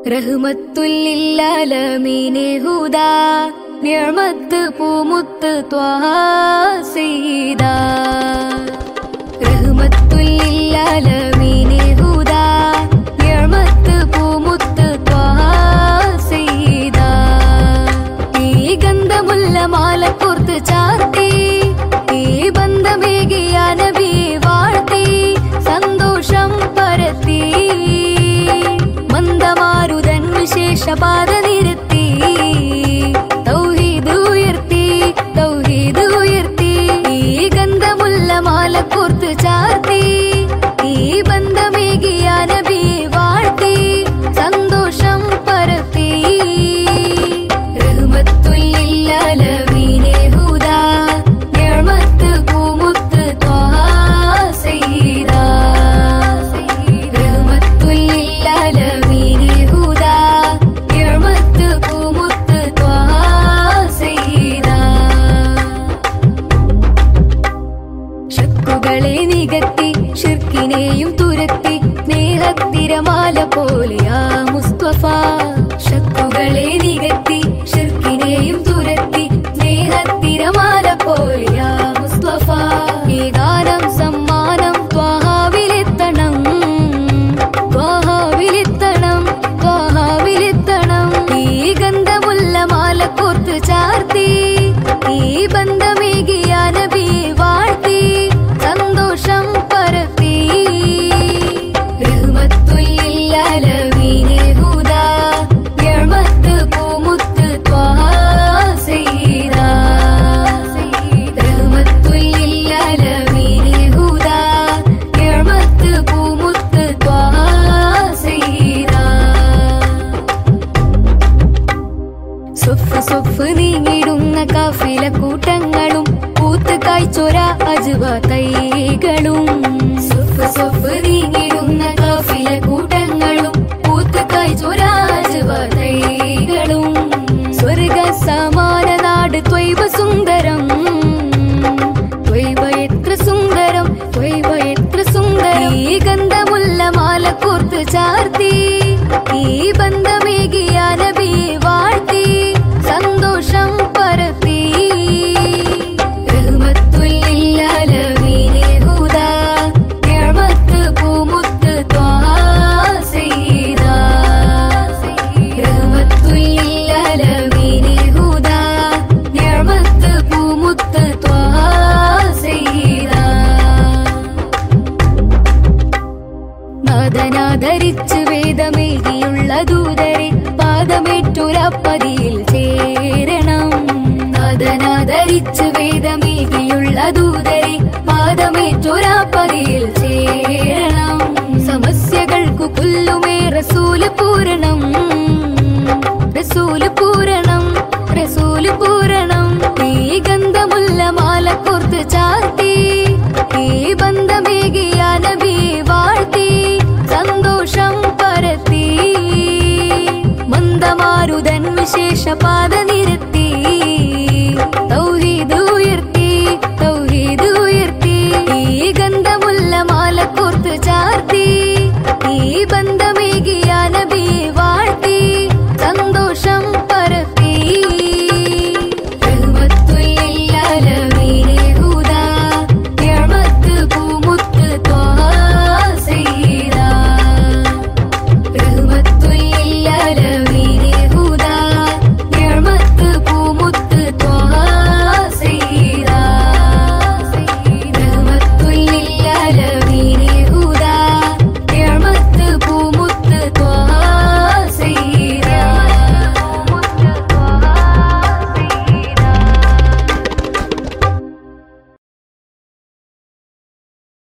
റഹ്മത്തുല്ലില്ലാലമീനെ ഹുദാ നിഴമത്ത് പൂമുത്ത് ത്വാഹാ സീദാ റഹ്മത്തുല്ലില്ലാലമീനെ ഹുദാ നിഴമത്ത് പൂമുത്ത് ത്വാഹാ സീദാ ഈ ഗന്ധമുല്ല മാല കോർത്ത് ചാർത്തി ഈ ബന്ധമേകിയ നബി വാഴ്ത്തി സന്തോഷം പരത്തി മന്ദമാരുതൻ വിശേഷ പാത നിരത്തി തൗഹീദ് ഉയർത്തി തൗഹീദ് ഉയർത്തി ഈ ഗന്ധമുല്ല മാല കോർത്ത് ചാർത്തി ഈ ബന്ധമേകിയ നബി വാഴ്ത്തി സന്തോഷം പരത്തി റഹ്മത്തുല്ലില്ലാലമീനെ ഹുദാ നിഅമത്ത് പൂമുത്ത് ത്വാഹാ സയ്യിദാ റഹ്മത്തുല്ലില്ലാലമീനെ ഹുദാ നിഅമത്ത് പൂമുത്ത് ത്വാഹാ സയ്യിദാ ശക്കുകളെ നികത്തി ഷിർക്കിനെയും തുരത്തി സ്നേഹത്തിരമാല പോലെയാ മുസ്തഫ ശക്കുകളെ നികത്തി ഷിർക്കിനെയും തുരത്തി സ്നേഹത്തിരമാല പോലെയാ മുസ്തഫ ഈ ഗാനം സമ്മാനം ത്വാഹാവിലെത്തണം ത്വാഹാവിലെത്തണം ത്വാഹാവിലെത്തണം ഈ ഗന്ധമുല്ല മാല കോർത്ത് ചാർത്തി ഈ ബന്ധമേകിയ നബി വാഴ്ത്തി സന്തോഷം പരത്തി റഹ്മത്തുല്ലില്ലാലമീനെ ഹുദാ നിഅമത്ത് പൂമുത്ത് ത്വാഹാ സയ്യിദാ റഹ്മത്തുല്ലില്ലാലമീനെ ഹുദാ നിഅമത്ത് പൂമുത്ത് ത്വാഹാ സയ്യിദാ സൊഫ് സൊഫ് നീങ്ങിടുന്ന കാഫില കൂട്ടങ്ങളും പൂത്ത് കായ്ച്ചൊര അജുവ തൈകളും സൊഫ് സൊഫ് നീങ്ങിടുന്ന കാഫില കൂട്ടങ്ങളും പൂത്ത് കായ്ച്ചൊര അജുവ തൈകളും സ്വർഗ സമാന നാട് ത്വൈവ സുന്ദരം ത്വൈവ എത്ര സുന്ദരം ത്വൈവ എത്ര സുന്ദരം ഈ ഗന്ധമുല്ല മാല കോർത്ത് ചാർത്തി ഈ ബന്ധമേകിയ നബി വാഴ്ത്തി സന്തോഷം പരത്തി റഹ്മത്തുല്ലില്ലാലമീനെ ഹുദാ നിഅമത്ത് പൂമുത്ത് ത്വാഹാ സയ്യിദാ റഹ്മത്തുല്ലില്ലാലമീനെ ഹുദാ നിഅമത്ത് പൂമുത്ത് ത്വാഹാ സയ്യിദാ നാദനാദരിച്ച് വേദമേകിയുള്ള ദൂതരെ പാദമേറ്റൊരപ്പതിയിൽ ചേരണം നാദനാദരിച്ച് വേദമേകിയുള്ള ദൂതരെ പാദമേറ്റൊരപ്പതിയിൽ ചേരണം സമസ്യകൾക്കു പുല്ലുമേ റസൂല് പൂരണം റസൂല് പൂരണം റസൂല് പൂരണം ഈ ഗന്ധമുല്ല മാല കോർത്ത് ചാർത്തി ഈ ബന്ധമേകിയ നബി വാഴ്ത്തി സന്തോഷം പരത്തി മന്ദമാരുതൻ വിശേഷ